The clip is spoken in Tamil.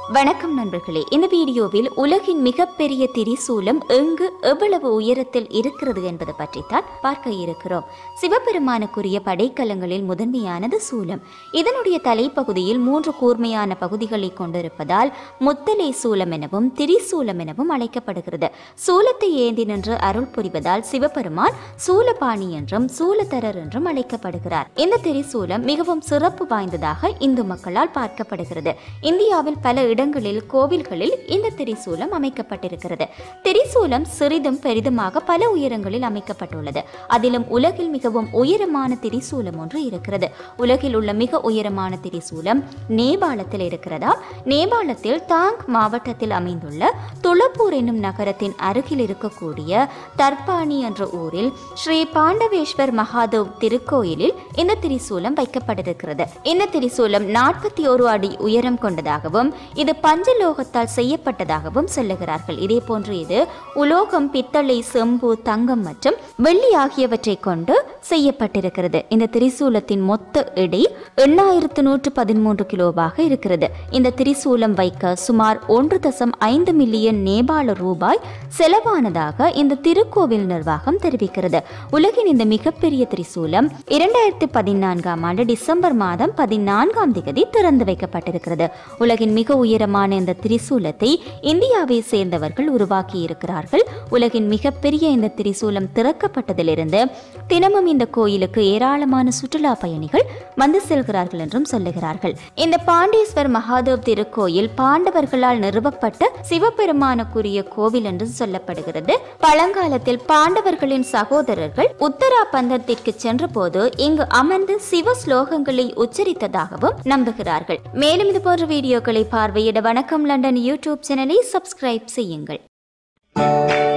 வணக்கம் நண்பர்களே இந்த வீடியோவில் உலகின் மிகப்பெரிய திரிசூலம் எங்கு எவ்வளவு உயரத்தில் இருக்கிறது என்பது பற்றித்தான் பார்க்க இருக்கிறோம் சிவபெருமானுக்குரிய படைக்கலங்களில் முதன்மையானது சூலம் இதனுடைய தலைப்பகுதியில் மூன்று கூர்மையான பகுதிகளை கொண்டிருப்பதால் முத்தலை சூலம் எனவும் திரிசூலம் எனவும் அழைக்கப்படுகிறது சூலத்தை ஏந்தி நின்று அருள் புரிவதால் சிவபெருமான் சூலபாணி என்றும் சூலதரர் என்றும் அழைக்கப்படுகிறார் இந்த திரிசூலம் மிகவும் சிறப்பு வாய்ந்ததாக இந்து மக்களால் பார்க்கப்படுகிறது இந்தியாவில் பல இடங்களில் கோவில்களில் இந்த திரிசூலம் அமைக்கப்பட்டிருக்கிறது திரிசூலம் சிறிதும் பெரிதுமாக பல உயரங்களில் அமைக்கப்பட்டுள்ளது அதிலும் உலகில் மிகவும் உயரமான திரிசூலம் ஒன்று இருக்கிறது உலகில் உள்ள மிக உயரமான திரிசூலம் நேபாளத்தில் இருக்கிறதா நேபாளத்தில் தாங் மாவட்டத்தில் அமைந்துள்ள துளப்பூர் என்னும் நகரத்தின் அருகில் இருக்கக்கூடிய தர்பானி என்ற ஊரில் ஸ்ரீ பாண்டவேஸ்வர் மகாதேவ் திருக்கோயிலில் இந்த திரிசூலம் வைக்கப்பட்டிருக்கிறது இந்த திரிசூலம் நாற்பத்தி ஒரு அடி உயரம் கொண்டதாகவும் இது பஞ்சலோகத்தால் செய்யப்பட்டதாகவும் சொல்லுகிறார்கள் இதே போன்று இது உலோகம் பித்தளை செம்பு தங்கம் மற்றும் வெள்ளி ஆகியவற்றை கொண்டு செய்யப்பட்டிருக்கிறது இந்த திரிசூலத்தின் மொத்த எடை எண்ணாயிரத்து நூற்று பதிமூன்று கிலோவாக இருக்கிறது இந்த திரிசூலம் வைக்க சுமார் ஒன்று தசம் ஐந்து மில்லியன் நேபாள ரூபாய் செலவானதாக இந்த திருக்கோவில் நிர்வாகம் தெரிவிக்கிறது உலகின் இந்த மிகப்பெரிய திரிசூலம் இரண்டாயிரத்தி பதினான்காம் ஆண்டு டிசம்பர் மாதம் பதினான்காம் தேதி திறந்து வைக்கப்பட்டிருக்கிறது உலகின் மிக உயரமான இந்த திரிசூலத்தை இந்தியாவை சேர்ந்தவர்கள் உருவாக்கி இருக்கிறார்கள் உலகின் மிகப்பெரிய இந்த திரிசூலம் திறக்கப்பட்டதிலிருந்து தினமும் இந்த கோயிலுக்கு ஏராளமான சுற்றுலா பயணிகள் வந்து செல்கிறார்கள் என்றும் சொல்லுகிறார்கள் இந்த பாண்டேஸ்வர் மகாதேவ் திருக்கோயில் பாண்டவர்களால் நிறுவப்பட்ட சிவபெருமானுக்குரிய கோவில் என்று சொல்லப்படுகிறது பழங்காலத்தில் பாண்டவர்களின் சகோதரர்கள் உத்தரா பந்தத்திற்கு சென்றபோது இங்கு அமர்ந்து சிவ ஸ்லோகங்களை உச்சரித்ததாகவும் நம்புகிறார்கள் மேலும் இது போன்ற வீடியோக்களை பார்வையிட வணக்கம் லண்டன் யூடியூப் சேனலை சப்ஸ்கிரைப் செய்யுங்கள்